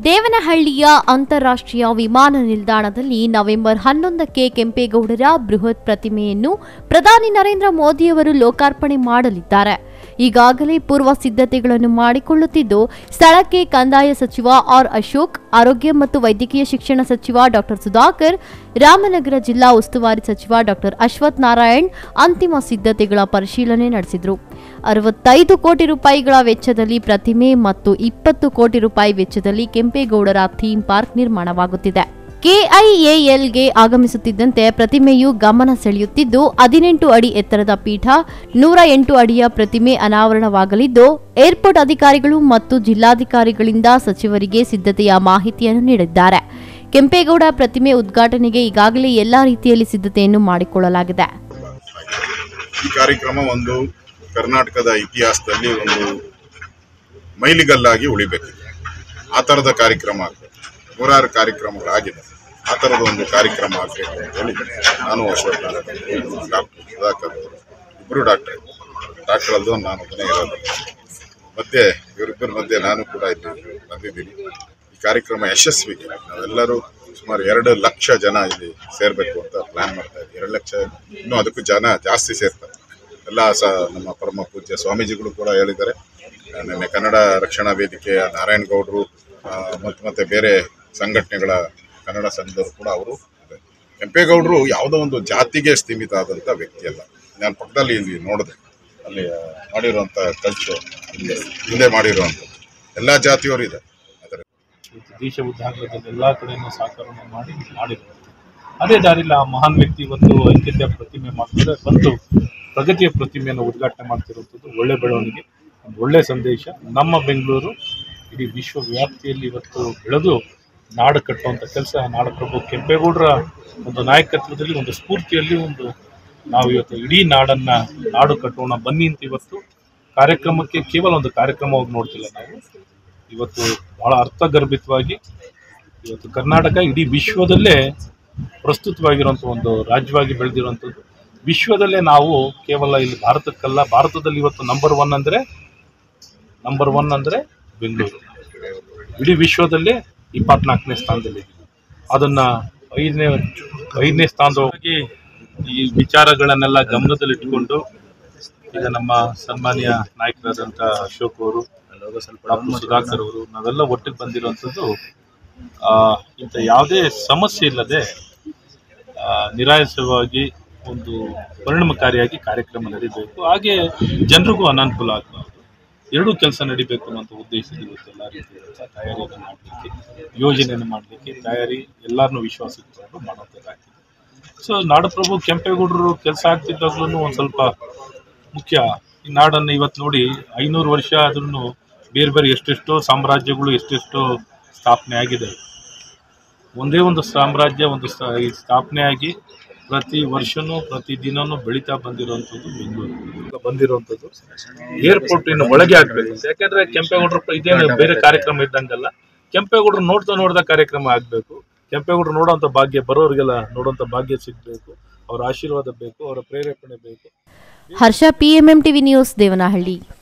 ದೇವನಹಳ್ಳಿಯ ಅಂತಾರಾಷ್ಟ್ರೀಯ ವಿಮಾನ ನಿಲ್ದಾಣದಲ್ಲಿ ನವೆಂಬರ್ ಹನ್ನೊಂದಕ್ಕೆ ಕೆಂಪೇಗೌಡರ ಬೃಹತ್ ಪ್ರತಿಮೆಯನ್ನು ಪ್ರಧಾನಿ ನರೇಂದ್ರ ಮೋದಿಯವರು ಲೋಕಾರ್ಪಣೆ ಮಾಡಲಿದ್ದಾರೆ ಈಗಾಗಲೇ ಪೂರ್ವ ಸಿದ್ಧತೆಗಳನ್ನು ಮಾಡಿಕೊಳ್ಳುತ್ತಿದ್ದು ಸ್ಥಳಕ್ಕೆ ಕಂದಾಯ ಸಚಿವ ಆರ್ ಅಶೋಕ್ ಆರೋಗ್ಯ ಮತ್ತು ವೈದ್ಯಕೀಯ ಶಿಕ್ಷಣ ಸಚಿವ ಡಾಕ್ಟರ್ ಸುಧಾಕರ್ ರಾಮನಗರ ಜಿಲ್ಲಾ ಉಸ್ತುವಾರಿ ಸಚಿವ ಡಾಕ್ಟರ್ ಅಶ್ವಥ್ ನಾರಾಯಣ್ ಅಂತಿಮ ಸಿದ್ಧತೆಗಳ ಪರಿಶೀಲನೆ ನಡೆಸಿದರು ಅರವತ್ತೈದು ಕೋಟಿ ರೂಪಾಯಿಗಳ ವೆಚ್ಚದಲ್ಲಿ ಪ್ರತಿಮೆ ಮತ್ತು ಇಪ್ಪತ್ತು ಕೋಟಿ ರೂಪಾಯಿ ವೆಚ್ಚದಲ್ಲಿ ಕೆಂಪೇಗೌಡರ ಥೀಮ್ ಪಾರ್ಕ್ ನಿರ್ಮಾಣವಾಗುತ್ತಿದೆ ಕೆಐಎಎಲ್ಗೆ ಆಗಮಿಸುತ್ತಿದ್ದಂತೆ ಪ್ರತಿಮೆಯು ಗಮನ ಸೆಳೆಯುತ್ತಿದ್ದು ಹದಿನೆಂಟು ಅಡಿ ಎತ್ತರದ ಪೀಠ ನೂರ ಎಂಟು ಅಡಿಯ ಪ್ರತಿಮೆ ಅನಾವರಣವಾಗಲಿದ್ದು ಏರ್ಪೋರ್ಟ್ ಅಧಿಕಾರಿಗಳು ಮತ್ತು ಜಿಲ್ಲಾಧಿಕಾರಿಗಳಿಂದ ಸಚಿವರಿಗೆ ಸಿದ್ಧತೆಯ ಮಾಹಿತಿಯನ್ನು ನೀಡಿದ್ದಾರೆ ಕೆಂಪೇಗೌಡ ಪ್ರತಿಮೆ ಉದ್ಘಾಟನೆಗೆ ಈಗಾಗಲೇ ಎಲ್ಲಾ ರೀತಿಯಲ್ಲಿ ಸಿದ್ಧತೆಯನ್ನು ಮಾಡಿಕೊಳ್ಳಲಾಗಿದೆ ಈ ಕಾರ್ಯಕ್ರಮ ಒಂದು ಕರ್ನಾಟಕದ ಇತಿಹಾಸದಲ್ಲಿ ಒಂದು ಮೈಲಿಗಲ್ಲಾಗಿ ಉಳಿಬೇಕಿದೆ ಆ ಥರದ ಕಾರ್ಯಕ್ರಮ ಆಗಬೇಕು ನೂರಾರು ಕಾರ್ಯಕ್ರಮಗಳಾಗಿದೆ ಆ ಥರದ ಒಂದು ಕಾರ್ಯಕ್ರಮ ಆಗಬೇಕು ಅಂತ ಹೇಳಿ ನಾನು ಅಶ್ವಥ್ ನಾರಾಯಣ ಡಾಕ್ಟರ್ ಸುಧಾಕರ್ ಅವರು ಇಬ್ಬರು ಡಾಕ್ಟರ್ ಡಾಕ್ಟರ್ ಅಲ್ದು ನಾನು ಒಬ್ಬನೇ ಇರೋದು ಮಧ್ಯೆ ಇವರಿಬ್ಬರ ಮಧ್ಯೆ ನಾನು ಕೂಡ ಇಲ್ಲಿ ಬಂದಿದ್ದೀನಿ ಈ ಕಾರ್ಯಕ್ರಮ ಯಶಸ್ವಿಗೆ ನಾವೆಲ್ಲರೂ ಸುಮಾರು ಎರಡು ಲಕ್ಷ ಜನ ಇಲ್ಲಿ ಸೇರಬೇಕು ಅಂತ ಪ್ಲಾನ್ ಮಾಡ್ತಾ ಇದ್ದೀವಿ ಎರಡು ಲಕ್ಷ ಇನ್ನೂ ಅದಕ್ಕೂ ಜನ ಜಾಸ್ತಿ ಸೇರ್ತಾರೆ ಎಲ್ಲ ಸ ನಮ್ಮ ಪರಮ ಪೂಜ್ಯ ಸ್ವಾಮೀಜಿಗಳು ಕೂಡ ಹೇಳಿದ್ದಾರೆ ಆ, ನಿನ್ನೆ ಕನ್ನಡ ರಕ್ಷಣಾ ವೇದಿಕೆಯ ನಾರಾಯಣ ಗೌಡರು ಮತ್ತು ಮತ್ತೆ ಬೇರೆ ಸಂಘಟನೆಗಳ ಕನ್ನಡ ಸಂಘದವರು ಕೂಡ ಅವರು ಇದ್ದಾರೆ. ಕೆಂಪೇಗೌಡರು ಯಾವುದೋ ಒಂದು ಜಾತಿಗೆ ಸೀಮಿತ ಆದಂಥ ವ್ಯಕ್ತಿ ಅಲ್ಲ ನಾನು ಪಕ್ಕದಲ್ಲಿ ಇಲ್ಲಿ ನೋಡಿದೆ ಅಲ್ಲಿ ಆ, ಮಾಡಿರುವಂಥ ಖರ್ಚು ಹಿಂದೆ ಹಿಂದೆ ಮಾಡಿರುವಂಥದ್ದು ಎಲ್ಲ ಜಾತಿಯವರು ಇದೆ ಅದರ ಇವತ್ತು ದೇಶ ಉದ್ದಾಗಲದಲ್ಲಿ ಎಲ್ಲ ಕಡೆಯೂ ಸಹಕಾರವನ್ನು ಮಾಡಿ ಮಾಡಿರುವಂಥದ್ದು ಅದೇ ದಾರಿಲಿ ಆ ಮಹಾನ್ ವ್ಯಕ್ತಿ ಇವತ್ತು ಐಕ್ಯತೆಯ ಪ್ರತಿಮೆ ಮಾಡ್ತಾರೆ ಬಂದು ಪ್ರಗತಿಯ ಪ್ರತಿಮೆಯನ್ನು ಉದ್ಘಾಟನೆ ಮಾಡ್ತಿರುವಂಥದ್ದು ಒಳ್ಳೆ ಬೆಳವಣಿಗೆ ಒಂದು ಒಳ್ಳೆ ಸಂದೇಶ ನಮ್ಮ ಬೆಂಗಳೂರು ಇಡೀ ವಿಶ್ವ ವ್ಯಾಪ್ತಿಯಲ್ಲಿ ಇವತ್ತು ಬೆಳೆದು ನಾಡು ಕಟ್ಟುವಂಥ ಕೆಲಸ ನಾಡಪ್ರಭು ಕೆಂಪೇಗೌಡರ ಒಂದು ನಾಯಕತ್ವದಲ್ಲಿ ಒಂದು ಸ್ಫೂರ್ತಿಯಲ್ಲಿ ಒಂದು ನಾವು ಇವತ್ತು ಇಡೀ ನಾಡನ್ನ ನಾಡು ಕಟ್ಟೋಣ ಬನ್ನಿ ಅಂತ ಇವತ್ತು ಕಾರ್ಯಕ್ರಮಕ್ಕೆ ಕೇವಲ ಒಂದು ಕಾರ್ಯಕ್ರಮವಾಗಿ ನೋಡ್ತಿಲ್ಲ ನಾವು ಇವತ್ತು ಬಹಳ ಅರ್ಥಗರ್ಭಿತವಾಗಿ ಇವತ್ತು ಕರ್ನಾಟಕ ಇಡೀ ವಿಶ್ವದಲ್ಲೇ ಪ್ರಸ್ತುತವಾಗಿರುವಂಥ ಒಂದು ರಾಜ್ಯವಾಗಿ ಬೆಳೆದಿರುವಂಥದ್ದು ವಿಶ್ವದಲ್ಲೇ ನಾವು ಕೇವಲ ಇಲ್ಲಿ ಭಾರತಕ್ಕಲ್ಲ ಭಾರತದಲ್ಲಿ ಇವತ್ತು ನಂಬರ್ ಒನ್ ಅಂದರೆ ನಂಬರ್ ಒನ್ ಅಂದರೆ ಬೆಂಗಳೂರು ಇಡೀ ವಿಶ್ವದಲ್ಲೇ ಇಪ್ಪತ್ನಾಲ್ಕನೇ ಸ್ಥಾನದಲ್ಲಿ ಅದನ್ನು ಐದನೇ ಐದನೇ ಸ್ಥಾನದವಾಗಿ ಈ ವಿಚಾರಗಳನ್ನೆಲ್ಲ ಗಮನದಲ್ಲಿಟ್ಟುಕೊಂಡು ಈಗ ನಮ್ಮ ಸನ್ಮಾನ್ಯ ನಾಯಕರಾದಂಥ ಅಶೋಕ್ ಅವರು ಡಾಕ್ಟರ್ ಸುಧಾಕರ್ ಅವರು ನಾವೆಲ್ಲ ಒಟ್ಟಿಗೆ ಬಂದಿರುವಂಥದ್ದು ಆ, ಇಂಥ ಯಾವುದೇ ಸಮಸ್ಯೆ ಇಲ್ಲದೆ ಆ, ನಿರಾಯಸವಾಗಿ ಒಂದು ಪರಿಣಾಮಕಾರಿಯಾಗಿ ಕಾರ್ಯಕ್ರಮ ನಡೀಬೇಕು ಹಾಗೆ ಜನರಿಗೂ ಅನಾನುಕೂಲ ಆಗಬಾರ್ದು ಎರಡೂ ಕೆಲಸ ನಡಿಬೇಕು ಅನ್ನೋಂಥ ಉದ್ದೇಶದಿಂದ ಇವತ್ತು ಎಲ್ಲ ರೀತಿಯಾದಂಥ ತಯಾರಿಯನ್ನು ಮಾಡಲಿಕ್ಕೆ ಯೋಜನೆಯನ್ನು ಮಾಡಲಿಕ್ಕೆ ತಯಾರಿ ಎಲ್ಲರನ್ನೂ ವಿಶ್ವಾಸಕ್ಕೆ ತಗೊಂಡು ಮಾಡುವಂಥದ್ದಾಗಿದೆ ಸೊ ನಾಡಪ್ರಭು ಕೆಂಪೇಗೌಡರು ಕೆಲಸ ಆಗ್ತಿದ್ದಾಗ್ಲೂ ಒಂದು ಸ್ವಲ್ಪ ಮುಖ್ಯ ಈ ನಾಡನ್ನು ಇವತ್ತು ನೋಡಿ ಐನೂರು ವರ್ಷ ಆದ್ರೂ ಬೇರೆ ಬೇರೆ ಎಷ್ಟೆಷ್ಟೋ ಸಾಮ್ರಾಜ್ಯಗಳು ಎಷ್ಟೆಷ್ಟೋ ಸ್ಥಾಪನೆ ಆಗಿದೆ ಒಂದೇ ಒಂದು ಸಾಮ್ರಾಜ್ಯ ಒಂದು ಸ- ಈ ಸ್ಥಾಪನೆ ಆಗಿ ಪ್ರತಿ ವರ್ಷನೂ ಪ್ರತಿ ದಿನನೂ ಬೆಳೀತಾ ಬಂದಿರುವಂಥದ್ದು ಬೆಂಗಳೂರು ಬಂದಿರುವಂಥದ್ದು ಏರ್ಪೋರ್ಟಿನ ಒಳಗೆ ಆಗ್ಬೇಕು ಯಾಕಂದ್ರೆ ಕೆಂಪೇಗೌಡರು ಪ- ಇದೇನು ಬೇರೆ ಕಾರ್ಯಕ್ರಮ ಇದ್ದಂಗಲ್ಲ ಕೆಂಪೇಗೌಡರು ನೋಡ್ತಾ ನೋಡ್ದ ಕಾರ್ಯಕ್ರಮ ಆಗ್ಬೇಕು ಕೆಂಪೇಗೌಡರು ನೋಡೋಂಥ ಭಾಗ್ಯ ಬರೋರಿಗೆಲ್ಲ ನೋಡೋಂಥ ಭಾಗ್ಯ ಸಿಗ್ಬೇಕು ಅವರ ಆಶೀರ್ವಾದ ಬೇಕು ಅವರ ಪ್ರೇರೇಪಣೆ ಬೇಕು Harsha PMM TV news Devanahalli